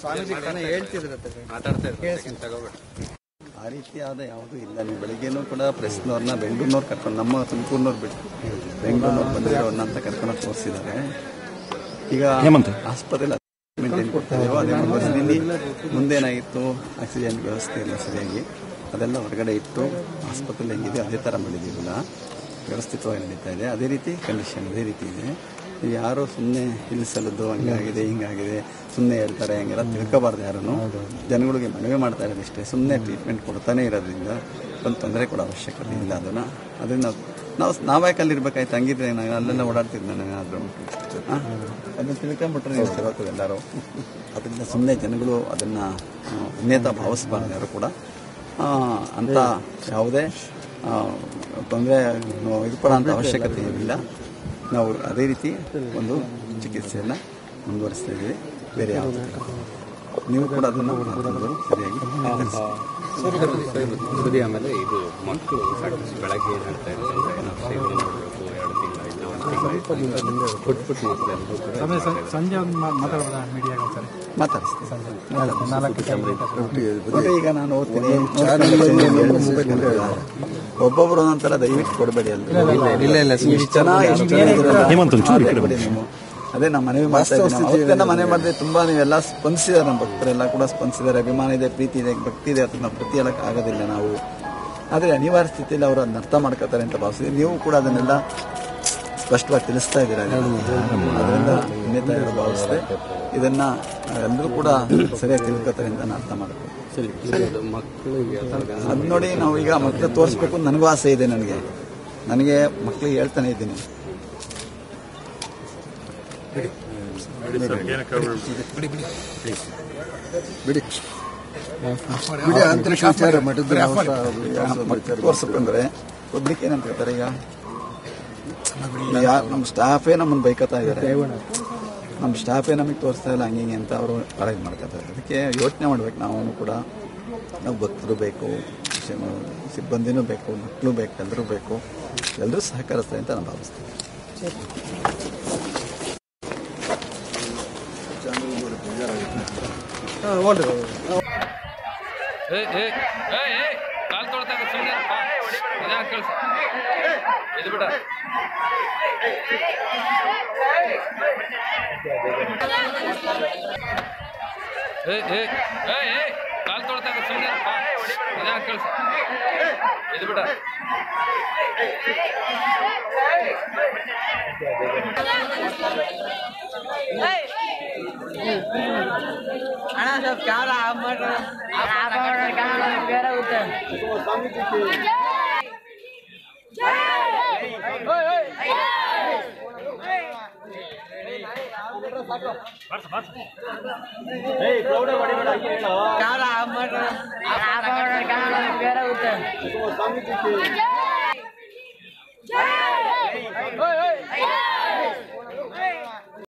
ಆ ರೀತಿಯಾದ ಯಾವುದೂ ಇಲ್ಲ ನೀವು ಬೆಳಿಗ್ಗೆನೂ ಕೂಡ ಪ್ರೆಸ್ನವ್ರನ್ನ ಬೆಂಗಳೂರಿನವ್ರು ಕರ್ಕೊಂಡು ನಮ್ಮ ತುಮಕೂರಿನವ್ರು ಬಿಟ್ಟು ಬೆಂಗಳೂರಿನವ್ರು ಬಂದಿರೋನ್ನ ಅಂತ ಕರ್ಕೊಂಡು ತೋರಿಸಿದ್ದಾರೆ ಈಗ ಆಸ್ಪತ್ರೆಯಲ್ಲಿ ಮೇಂಟೈನ್ ಕೊಡ್ತಾ ಇದೀವೋ ಅದೇ ಮುಂದುವರಿಸಿದ್ದೀನಿ ಮುಂದೇನಾಗಿತ್ತು ಆಕ್ಸಿಜನ್ ವ್ಯವಸ್ಥೆ ಇಲ್ಲ ಸರಿಯಾಗಿ ಅದೆಲ್ಲ ಹೊರಗಡೆ ಇಟ್ಟು ಆಸ್ಪತ್ರೆಯಲ್ಲಿ ಹೆಂಗಿದೆ ಅದೇ ಥರ ಮಾಡಿದ್ದೀವಲ್ಲ ವ್ಯವಸ್ಥಿತವಾಗಿ ನಡೀತಾ ಇದೆ ಅದೇ ರೀತಿ ಕಂಡೀಷನ್ ಅದೇ ರೀತಿ ಇದೆ ನೀವು ಯಾರು ಸುಮ್ಮನೆ ಇಳಿಸಲದ್ದು ಹಂಗಾಗಿದೆ ಹಿಂಗಾಗಿದೆ ಸುಮ್ಮನೆ ಹೇಳ್ತಾರೆ ಹಂಗೆಲ್ಲ ತಿಳ್ಕೊಬಾರ್ದು ಯಾರೂ ಜನಗಳಿಗೆ ಮನವಿ ಮಾಡ್ತಾ ಇರೋದಿಷ್ಟೇ ಸುಮ್ಮನೆ ಟ್ರೀಟ್ಮೆಂಟ್ ಕೊಡ್ತಾನೆ ಇರೋದ್ರಿಂದ ಒಂದು ತೊಂದರೆ ಕೊಡೋ ಅವಶ್ಯಕತೆ ಇಲ್ಲ ಅದನ್ನು ಅದರಿಂದ ನಾವು ನಾವ್ಯಾಕೆ ಅಲ್ಲಿ ಇರ್ಬೇಕಾಯ್ತು ಹಂಗಿದ್ರೆ ನಾನು ಅಲ್ಲೆಲ್ಲ ಓಡಾಡ್ತಿದ್ದೆ ನಾನು ಏನಾದರೂ ಅದನ್ನ ತಿಳ್ಕೊಂಬಿಟ್ರೆ ನೀವು ಸರೋಗ್ತದೆ ಎಲ್ಲರೂ ಅದರಿಂದ ಸುಮ್ಮನೆ ಜನಗಳು ಅದನ್ನು ಉನ್ನತ ಭಾವಿಸಬಾರ್ದು ಯಾರು ಕೂಡ ಆ, ಅಂತ ಯಾವುದೇ ತೊಂದರೆ ಇದು ಪಡೋಂಥ ಅವಶ್ಯಕತೆ ಏನಿಲ್ಲ ನಾವು ಅದೇ ರೀತಿ ಒಂದು ಚಿಕಿತ್ಸೆಯನ್ನು ಮುಂದುವರಿಸ್ತಾ ಇದ್ದೀವಿ ಬೇರೆ ಯಾವುದೇ ನೀವು ಕೂಡ ಅದನ್ನು ಮಾತಾಡೋದು ಸರಿಯಾಗಿ ನಿರ್ಧರಿಸಿ. ಸುದ್ದಿ ಆಮೇಲೆ ಇದು ಮಕ್ಕಳು ಸಾಕಷ್ಟು ಬೆಳಗ್ಗೆ ಏನ್ ಹೇಳ್ತಾ ಇರ್ತಾರೆ ನಾವು ಸೇವನೆ ಮಾಡಬೇಕು ಎರಡು ತಿಂಗಳಿಂದ ಒಂದು ತಿಂಗಳು ಕೊಟ್ಬಿಟ್ಟು ಮಕ್ಕಳು ಎಲ್ಲರೂ ಕೂಡ ಸಂಜೆ ಒಂದು ಮಾತಾಡ್ಬೋದಾ ಮೀಡಿಯಾಗೆ ಒಂದ್ಸರಿ ಮಾತಾಡಿಸ್ತೀನಿ ನಾಲ್ಕು ಮತ್ತೆ ಈಗ ನಾನು ಓದ್ತೀನಿ ಒಬ್ಬೊಬ್ರು ಒಂದೊಂಥರ ದಯವಿಟ್ಟು ಕೊಡಬೇಡಿ ಅಲ್ಲ ಇಲ್ಲ ಇಲ್ಲ ಇಷ್ಟು ಜನ ಇಷ್ಟು ಜನ ಇದ್ದೀರಲ್ಲ, ಕೊಡಿ ನೀವು. ಅದೇ ನಮ್ಮ ಮನವಿ ಮಾಡ್ತಾ ಇದ್ದೀನಿ ಅವತ್ತೆಲ್ಲ ಮನೆ ಮಾಡಿದ್ರೆ ತುಂಬಾ ನೀವೆಲ್ಲ ಸ್ಪಂದಿಸಿದ್ದಾರೆ ನಮ್ಮ ಭಕ್ತರೆಲ್ಲ ಕೂಡ ಸ್ಪಂದಿಸಿದ್ದಾರೆ ಅಭಿಮಾನ ಇದೆ ಪ್ರೀತಿ ಇದೆ ಭಕ್ತಿ ಇದೆ ಅದನ್ನ ಪ್ರತಿ ಹೇಳಕ್ ಆಗೋದಿಲ್ಲ ನಾವು ಆದರೆ ಅನಿವಾರ್ಯ ಸ್ಥಿತಿಯಲ್ಲಿ ಅವರು ಅದನ್ನ ಅರ್ಥ ಮಾಡ್ಕೋತಾರೆ ಅಂತ ಭಾವಿಸಿದ್ರೆ ನೀವು ಕೂಡ ಅದನ್ನೆಲ್ಲ ಸ್ಪಷ್ಟವಾಗಿ ತಿಳಿಸ್ತಾ ಇದ್ದೀರಾ ಅದರಿಂದ ಉನ್ನತ ಹೇಳಿ ಭಾವಿಸಿದೆ ಇದನ್ನ ಎಲ್ಲರೂ ಕೂಡ ಸರಿಯಾಗಿ ತಿಳ್ಕೊತಾರೆ ಅಂತ ನಾನು ಅರ್ಥ ಮಾಡ್ತೀನಿ ಸರಿ ಸರಿ ಅದು ಮಕ್ಕಳಿಗೆ ಅದಾಗ ಅದ್ ನೋಡಿ ನಾವು ಈಗ ಮಕ್ಕಳು ತೋರಿಸ್ಬೇಕು ಅಂತ ನನಗೂ ಆಸೆ ಇದೆ ನನಗೆ ನನಗೆ ಮಕ್ಕಳಿಗೆ ಹೇಳ್ತಾನೆ ಇದ್ದೀನಿ ಬಿಡಿ ಬಿಡಿ ಆಂತರಿಕ ವಿಚಾರ ಮಕ್ಕಳು ತೋರ್ಸಬೇಕಂದ್ರೆ ಪಬ್ಲಿಕ್ ಏನಂತ ಹೇಳ್ತಾರೆ ಈಗ ಯಾ- ನಮ್ಮ ಸ್ಟಾಫೇ ನಮ್ಮನ್ನು ಬೈಕತ್ತಾ ಇದ್ದಾರೆ ನಮ್ಮ ಸ್ಟಾಫೇ ನಮಗೆ ತೋರಿಸ್ತಾ ಇಲ್ಲ ಹಂಗೆ ಹಿಂಗೆ ಅಂತ ಅವರು ಅರೇಂಜ್ ಮಾಡ್ಕೊತಾರೆ ಅದಕ್ಕೆ ಯೋಚನೆ ಮಾಡ್ಬೇಕು ನಾವು ಕೂಡ ನಾವು ಭಕ್ತರು ಬೇಕು ಶ- ಸಿಬ್ಬಂದಿನೂ ಬೇಕು ಮಕ್ಕಳು ಬೇಕು ಎಲ್ಲರೂ ಬೇಕು ಎಲ್ಲರೂ ಸಹಕರಿಸ್ತಾರೆ ಅಂತ ನಾನು ಭಾವಿಸ್ತೀನಿ ಏ ಏ ಏ ಏ ಕಾಲ್ ತೊಳ್ದಾಗ ಸುಮ್ಮನೆ ಅದೇ ಕಳ್ಸ ಇದು ಬಿಡ ಏ ಏ ಏ ಏ ಕಾಲ್ ತೊಳ್ದಾಗ ಸುಮ್ಮನೆ ಅದೇ ಕಳ್ಸ ಇದು ಬಿಡ ಅಣ್ಣ ಸ್ವಲ್ಪ ಕ್ಯಾಮ್ರಾ ಆಫ್ ಮಾಡ್ರಿ ಆಫ್ ಮಾಡ್ರಿ ಕ್ಯಾಮ್ರಾ ಬೇರೆ ಹೋಗುತ್ತೆ ಕ್ಯಾಮ್ರಾ ಆಫ್ ಮಾಡ್ರಿ ಆಫ್ ಮಾಡ್ರಿ ಕ್ಯಾಮ್ರಾ ಬೇರೆ ಹೋಗುತ್ತೆ